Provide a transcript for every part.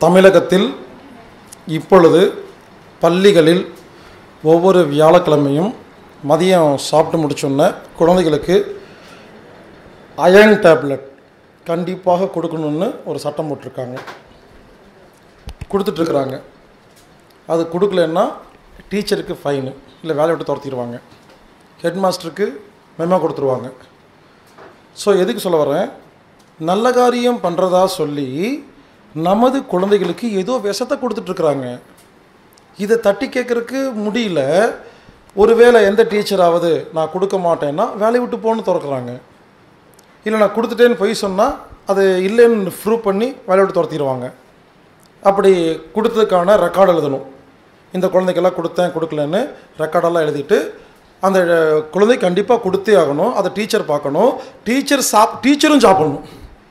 தமிழகத்தில் இப்பொழுது பள்ளிகளில் ஒவ்வொரு வியாழக்கிழமையும் மதியம் சாப்பிட்டு முடிச்சோன்னே குழந்தைகளுக்கு அயர்ன் டேப்லெட் கண்டிப்பாக கொடுக்கணுன்னு ஒரு சட்டம் போட்டிருக்காங்க கொடுத்துட்ருக்குறாங்க அது கொடுக்கலன்னா டீச்சருக்கு ஃபைனு இல்லை வேலையை விட்டு துரத்திடுவாங்க ஹெட் மாஸ்டருக்கு மெமோ கொடுத்துருவாங்க ஸோ எதுக்கு சொல்ல வரேன் நல்ல காரியம் பண்ணுறதா சொல்லி நமது குழந்தைகளுக்கு ஏதோ விஷத்தை கொடுத்துட்ருக்குறாங்க இதை தட்டி கேட்குறக்கு முடியல ஒருவேளை எந்த டீச்சராவது நான் கொடுக்க மாட்டேன்னா வேலையை விட்டு போன்னு திறக்கிறாங்க இல்லை நான் கொடுத்துட்டேன்னு பொய் சொன்னால் அது இல்லைன்னு ப்ரூவ் பண்ணி வேலையை விட்டு துரத்திடுவாங்க அப்படி கொடுத்ததுக்கான ரெக்கார்டு எழுதணும் இந்த குழந்தைக்கெல்லாம் கொடுத்தேன் கொடுக்கலன்னு ரெக்கார்டெல்லாம் எழுதிட்டு அந்த அஹ், குழந்தை கண்டிப்பாக கொடுத்தே ஆகணும் அதை டீச்சர் பார்க்கணும் டீச்சர் சாப் டீச்சரும் சாப்பிடணும்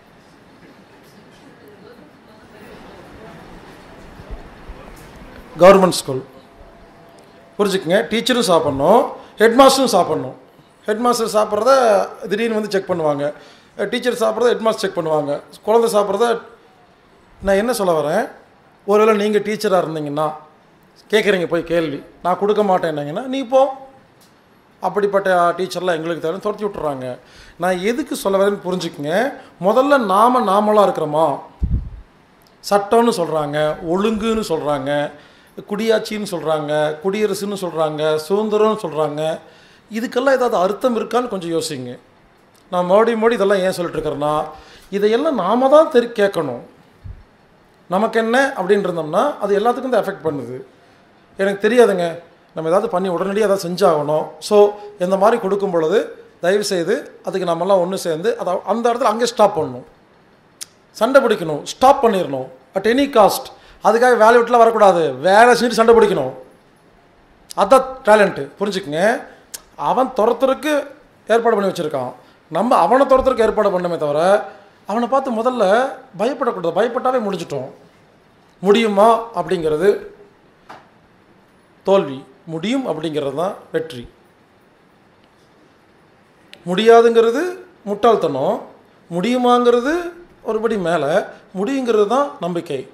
கவர்மெண்ட் ஸ்கூல் புரிஞ்சுக்கங்க டீச்சரும் சாப்பிட்ணும் ஹெட் மாஸ்டரும் சாப்பிட்ணும் ஹெட் மாஸ்டர் சாப்பிட்றத திடீர்னு வந்து செக் பண்ணுவாங்க டீச்சர் சாப்பிட்றத ஹெட் மாஸ்டர் செக் பண்ணுவாங்க குழந்தை சாப்பிட்றத நான் என்ன சொல்ல வரேன் ஒருவேளை நீங்கள் டீச்சராக இருந்தீங்கன்னா கேட்குறீங்க போய் கேள்வி நான் கொடுக்க மாட்டேன்னீங்கன்னா நீ போ அப்படிப்பட்ட டீச்சர்லாம் எங்களுக்கு தேவை துரத்தி விட்டுறாங்க நான் எதுக்கு சொல்ல வரேன்னு புரிஞ்சுக்குங்க முதல்ல நாம நாமளாக இருக்கிறோமா சட்டம்னு சொல்கிறாங்க ஒழுங்குன்னு சொல்கிறாங்க குடியாட்சின்னு சொல்கிறாங்க குடியரசுன்னு சொல்கிறாங்க சுதந்திரம்னு சொல்கிறாங்க இதுக்கெல்லாம் ஏதாவது அர்த்தம் இருக்கான்னு கொஞ்சம் யோசிங்க நான் மறுபடியும் மறுபடியும் இதெல்லாம் ஏன் சொல்லிட்டு இருக்கிறேன்னா இதையெல்லாம் நாம தான் தெரி கேட்கணும் நமக்கு என்ன அப்படின்னு இருந்தோம்னா அது எல்லாத்துக்கும் தான் எஃபெக்ட் பண்ணுது எனக்கு தெரியாதுங்க நம்ம ஏதாவது பண்ணி உடனடியாக ஏதாவது செஞ்சாகணும் ஸோ இந்த மாதிரி கொடுக்கும் பொழுது தயவு செய்து அதுக்கு நம்மலாம் ஒன்று சேர்ந்து அதை அந்த இடத்துல அங்கே ஸ்டாப் பண்ணணும் சண்டை பிடிக்கணும் ஸ்டாப் பண்ணிடணும் அட் எனி காஸ்ட் அதுக்காக வேலை விட்டுலாம் வரக்கூடாது வேலை செஞ்சுட்டு சண்டை பிடிக்கணும் அதான் டேலண்ட்டு புரிஞ்சுக்குங்க அவன் துரத்துறதுக்கு ஏற்பாடு பண்ணி வச்சுருக்கான் நம்ம அவனை துரத்துறதுக்கு ஏற்பாடு பண்ணமே தவிர அவனை பார்த்து முதல்ல பயப்படக்கூடாது பயப்பட்டாவே முடிஞ்சிட்டோம் முடியுமா அப்படிங்கிறது தோல்வி முடியும் அப்படிங்கிறது தான் வெற்றி முடியாதுங்கிறது முட்டாள்தனம் முடியுமாங்கிறது ஒருபடி மேலே முடியுங்கிறது தான் நம்பிக்கை